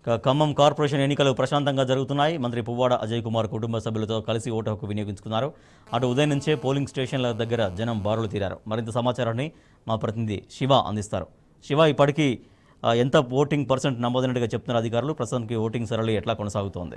ఇక ఖమ్మం కార్పొరేషన్ ఎన్నికలు ప్రశాంతంగా జరుగుతున్నాయి మంత్రి పువ్వాడ అజయ్ కుమార్ కుటుంబ సభ్యులతో కలిసి ఓటు హక్కు వినియోగించుకున్నారు అటు ఉదయం నుంచే పోలింగ్ స్టేషన్ల దగ్గర జనం బారులు తీరారు మరింత సమాచారాన్ని మా ప్రతినిధి శివ అందిస్తారు శివ ఇప్పటికీ ఆ, ఎంత ఓటింగ్ పర్సెంట్ నమోదైనట్టుగా చెప్తున్నారు అధికారులు ప్రస్తుతానికి ఓటింగ్ సరళి ఎట్లా కొనసాగుతోంది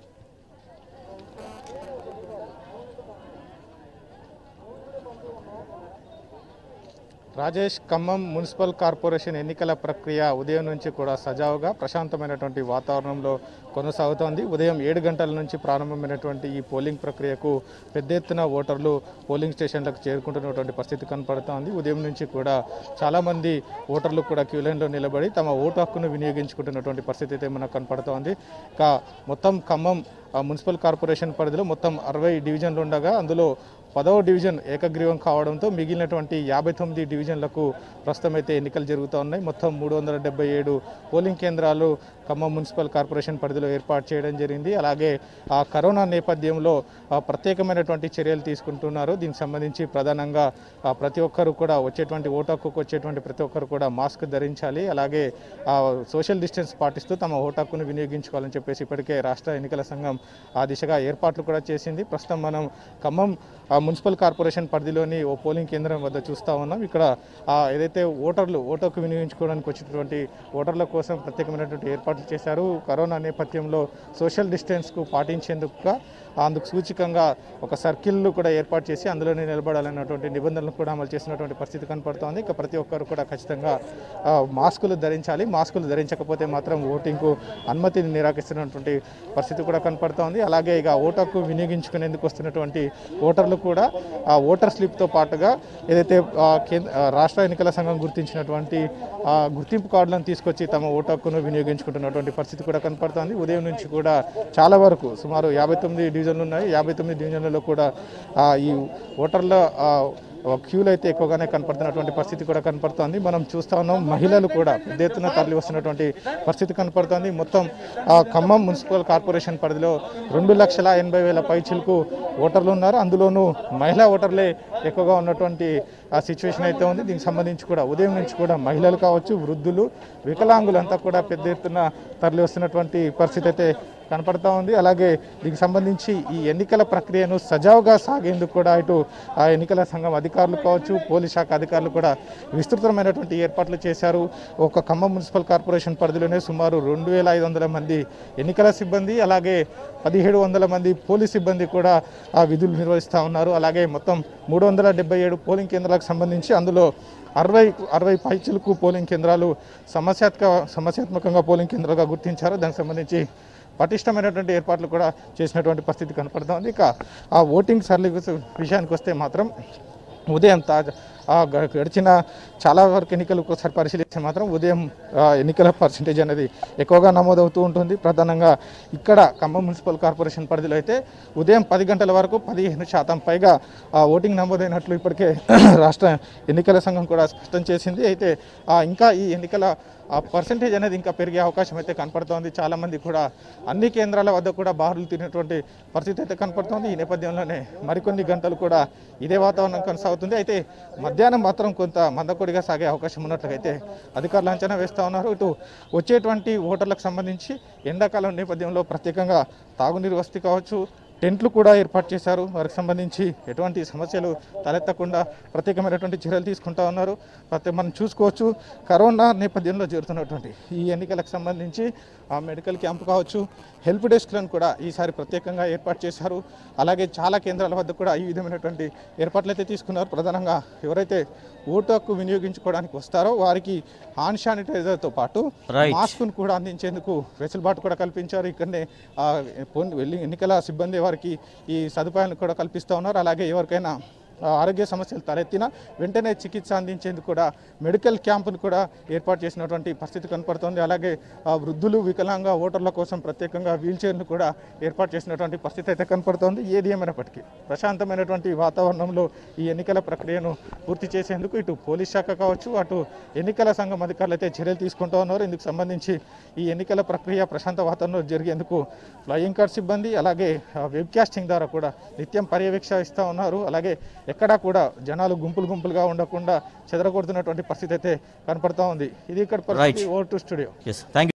రాజేష్ ఖమ్మం మున్సిపల్ కార్పొరేషన్ ఎన్నికల ప్రక్రియ ఉదయం నుంచి కూడా సజావుగా ప్రశాంతమైనటువంటి వాతావరణంలో కొనసాగుతోంది ఉదయం ఏడు గంటల నుంచి ప్రారంభమైనటువంటి ఈ పోలింగ్ ప్రక్రియకు పెద్ద ఎత్తున ఓటర్లు పోలింగ్ స్టేషన్లకు చేరుకుంటున్నటువంటి పరిస్థితి కనపడుతోంది ఉదయం నుంచి కూడా చాలామంది ఓటర్లు కూడా క్యూ లైన్లో నిలబడి తమ ఓటు హక్కును వినియోగించుకుంటున్నటువంటి పరిస్థితి అయితే మనకు కనపడుతోంది ఇక మొత్తం ఖమ్మం ఆ, మున్సిపల్ కార్పొరేషన్ పరిధిలో మొత్తం అరవై డివిజన్లు ఉండగా అందులో పదవ డివిజన్ ఏకగ్రీవం కావడంతో మిగిలినటువంటి యాభై తొమ్మిది డివిజన్లకు ప్రస్తుతం అయితే ఎన్నికలు జరుగుతూ ఉన్నాయి మొత్తం మూడు వందల డెబ్బై ఏడు పోలింగ్ కేంద్రాలు ఖమ్మం మున్సిపల్ కార్పొరేషన్ పరిధిలో ఏర్పాటు చేయడం జరిగింది అలాగే ఆ కరోనా నేపథ్యంలో ఆ, ప్రత్యేకమైనటువంటి చర్యలు తీసుకుంటున్నారు దీనికి సంబంధించి ప్రధానంగా ఆ, ప్రతి ఒక్కరు కూడా వచ్చేటువంటి ఓటు హక్కుకు వచ్చేటువంటి ప్రతి ఒక్కరు కూడా మాస్క్ ధరించాలి అలాగే ఆ, సోషల్ డిస్టెన్స్ పాటిస్తూ తమ ఓటు హక్కును వినియోగించుకోవాలని చెప్పేసి ఇప్పటికే రాష్ట్ర ఎన్నికల సంఘం ఆ దిశగా ఏర్పాట్లు కూడా చేసింది ప్రస్తుతం మనం ఖమ్మం ఆ, మున్సిపల్ కార్పొరేషన్ పరిధిలోని ఓ పోలింగ్ కేంద్రం వద్ద చూస్తూ ఉన్నాం ఇక్కడ ఆ, ఏదైతే ఓటర్లు ఓటు హక్కు వినియోగించుకోవడానికి వచ్చినటువంటి ఓటర్ల కోసం ప్రత్యేకమైనటువంటి ఏర్పాట్లు చేశారు కరోనా నేపథ్యంలో సోషల్ డిస్టెన్స్కు పాటించేందుకు అందుకు సూచికంగా ఒక సర్కిల్ కూడా ఏర్పాటు చేసి అందులోనే నిలబడాలన్నటువంటి నిబంధనలు కూడా అమలు చేసినటువంటి పరిస్థితి కనపడుతోంది ఇక ప్రతి ఒక్కరు కూడా ఖచ్చితంగా ఆ, మాస్కులు ధరించాలి మాస్కులు ధరించకపోతే మాత్రం ఓటింగ్కు అనుమతిని నిరాకరిస్తున్నటువంటి పరిస్థితి కూడా కనపడుతోంది అలాగే ఇక ఓటు హక్కు వినియోగించుకునేందుకు వస్తున్నటువంటి ఓటర్లు కూడా ఆ ఓటర్ స్లిప్తో పాటుగా ఏదైతే ఆ, కేంద్ర ఆ, రాష్ట్ర ఎన్నికల సంఘం గుర్తించినటువంటి ఆ, గుర్తింపు కార్డులను తీసుకొచ్చి తమ ఓటు హక్కును వినియోగించుకుంటున్నటువంటి పరిస్థితి కూడా కనపడుతోంది ఉదయం నుంచి కూడా చాలా వరకు సుమారు యాభై తొమ్మిది డివిజన్లు ఉన్నాయి యాభై తొమ్మిది డివిజన్లలో కూడా ఆ, ఈ ఓటర్ల ఆ, క్యూలు అయితే ఎక్కువగానే కనపడుతున్నటువంటి పరిస్థితి కూడా కనపడుతోంది మనం చూస్తా ఉన్నాం మహిళలు కూడా పెద్ద ఎత్తున తరలి వస్తున్నటువంటి పరిస్థితి కనపడుతోంది మొత్తం ఆ, ఖమ్మం మున్సిపల్ కార్పొరేషన్ పరిధిలో రెండు లక్షల ఎనభై వేల పైచిలకు ఓటర్లు ఉన్నారు అందులోనూ మహిళా ఓటర్లే ఎక్కువగా ఉన్నటువంటి ఆ సిచ్యువేషన్ అయితే ఉంది దీనికి సంబంధించి కూడా ఉదయం నుంచి కూడా మహిళలు కావచ్చు వృద్ధులు వికలాంగులంతా కూడా పెద్ద ఎత్తున తరలి వస్తున్నటువంటి పరిస్థితి అయితే కనపడతా ఉంది అలాగే దీనికి సంబంధించి ఈ ఎన్నికల ప్రక్రియను సజావుగా సాగేందుకు కూడా ఇటు ఆ ఎన్నికల సంఘం అధికారులు కావచ్చు పోలీస్ శాఖ అధికారులు కూడా విస్తృతమైనటువంటి ఏర్పాట్లు చేశారు ఒక ఖమ్మం మున్సిపల్ కార్పొరేషన్ పరిధిలోనే సుమారు రెండు వేల ఐదు వందల మంది ఎన్నికల సిబ్బంది అలాగే పదిహేడు వందల మంది పోలీస్ సిబ్బంది కూడా ఆ విధులు నిర్వహిస్తూ ఉన్నారు అలాగే మొత్తం మూడు వందల డెబ్బై ఏడు పోలింగ్ కేంద్రాలకు సంబంధించి అందులో అరవై అరవై పైచులకు పోలింగ్ కేంద్రాలు సమస్యాత్మక సమస్యాత్మకంగా పోలింగ్ కేంద్రాలుగా గుర్తించారు దానికి సంబంధించి పటిష్టమైనటువంటి ఏర్పాట్లు కూడా చేసినటువంటి పరిస్థితి కనపడుతోంది ఇక ఆ ఓటింగ్ సరళి విషయానికి వస్తే మాత్రం ఉదయం తాజా ఆ గ- గడిచిన చాలా వరకు ఎన్నికలు ఒకసారి పరిశీలిస్తే మాత్రం ఉదయం ఆ, ఎన్నికల పర్సంటేజ్ అనేది ఎక్కువగా నమోదవుతూ ఉంటుంది ప్రధానంగా ఇక్కడ ఖమ్మం మున్సిపల్ కార్పొరేషన్ పరిధిలో అయితే ఉదయం పది గంటల వరకు పదిహేను శాతం పైగా ఆ, ఓటింగ్ నమోదైనట్లు ఇప్పటికే రాష్ట్ర ఎన్నికల సంఘం కూడా స్పష్టం చేసింది అయితే ఆ, ఇంకా ఈ ఎన్నికల ఆ పర్సంటేజ్ అనేది ఇంకా పెరిగే అవకాశం అయితే కనపడుతోంది చాలామంది కూడా అన్ని కేంద్రాల వద్ద కూడా బారులు తిరిగినటువంటి పరిస్థితి అయితే కనపడుతోంది ఈ నేపథ్యంలోనే మరికొన్ని గంటలు కూడా ఇదే వాతావరణం కొనసాగుతుంది అయితే మధ్యాహ్నం మాత్రం కొంత మందకొడిగా సాగే అవకాశం ఉన్నట్లయితే అధికారులు అంచనా వేస్తూ ఉన్నారు ఇటు వచ్చేటువంటి ఓటర్లకు సంబంధించి ఎండాకాలం నేపథ్యంలో ప్రత్యేకంగా తాగునీరు వసతి కావచ్చు టెంట్లు కూడా ఏర్పాటు చేశారు వారికి సంబంధించి ఎటువంటి సమస్యలు తలెత్తకుండా ప్రత్యేకమైనటువంటి చర్యలు తీసుకుంటా ఉన్నారు ప్రతి మనం చూసుకోవచ్చు కరోనా నేపథ్యంలో జరుగుతున్నటువంటి ఈ ఎన్నికలకు సంబంధించి ఆ మెడికల్ క్యాంప్ కావచ్చు హెల్ప్ డెస్క్లను కూడా ఈసారి ప్రత్యేకంగా ఏర్పాటు చేశారు అలాగే చాలా కేంద్రాల వద్ద కూడా ఈ విధమైనటువంటి ఏర్పాట్లు అయితే తీసుకున్నారు ప్రధానంగా ఎవరైతే ఓటు హక్కు వినియోగించుకోవడానికి వస్తారో వారికి హ్యాండ్ శానిటైజర్తో పాటు Right. మాస్క్ను కూడా అందించేందుకు వెసులుబాటు కూడా కల్పించారు ఇక్కడనే ఆ, పోన్- వెళ్ళి ఎన్నికల సిబ్బంది వారికి ఈ సదుపాయాలను కూడా కల్పిస్తూ ఉన్నారు అలాగే ఎవరికైనా ఆ, ఆరోగ్య సమస్యలు తలెత్తినా వెంటనే చికిత్స అందించేందుకు కూడా మెడికల్ క్యాంపును కూడా ఏర్పాటు చేసినటువంటి పరిస్థితి కనపడుతోంది అలాగే ఆ, వృద్ధులు వికలాంగ ఓటర్ల కోసం ప్రత్యేకంగా వీల్ చైర్ను కూడా ఏర్పాటు చేసినటువంటి పరిస్థితి అయితే కనపడుతోంది ఏది ఏమైనప్పటికీ ప్రశాంతమైనటువంటి వాతావరణంలో ఈ ఎన్నికల ప్రక్రియను పూర్తి చేసేందుకు ఇటు పోలీస్ శాఖ కావచ్చు అటు ఎన్నికల సంఘం అధికారులు అయితే చర్యలు తీసుకుంటూ ఉన్నారు ఇందుకు సంబంధించి ఈ ఎన్నికల ప్రక్రియ ప్రశాంత వాతావరణంలో జరిగేందుకు ఫ్లయింగ్ కార్ సిబ్బంది అలాగే ఆ, వెబ్ కాస్టింగ్ ద్వారా కూడా నిత్యం పర్యవేక్షిస్తూ ఉన్నారు అలాగే ఎక్కడా కూడా జనాలు గుంపులు గుంపులుగా ఉండకుండా చెదరగొడుతున్నటువంటి పరిస్థితి అయితే కనపడతా ఉంది ఇది ఇక్కడ పరిస్థితి over to studio yes thank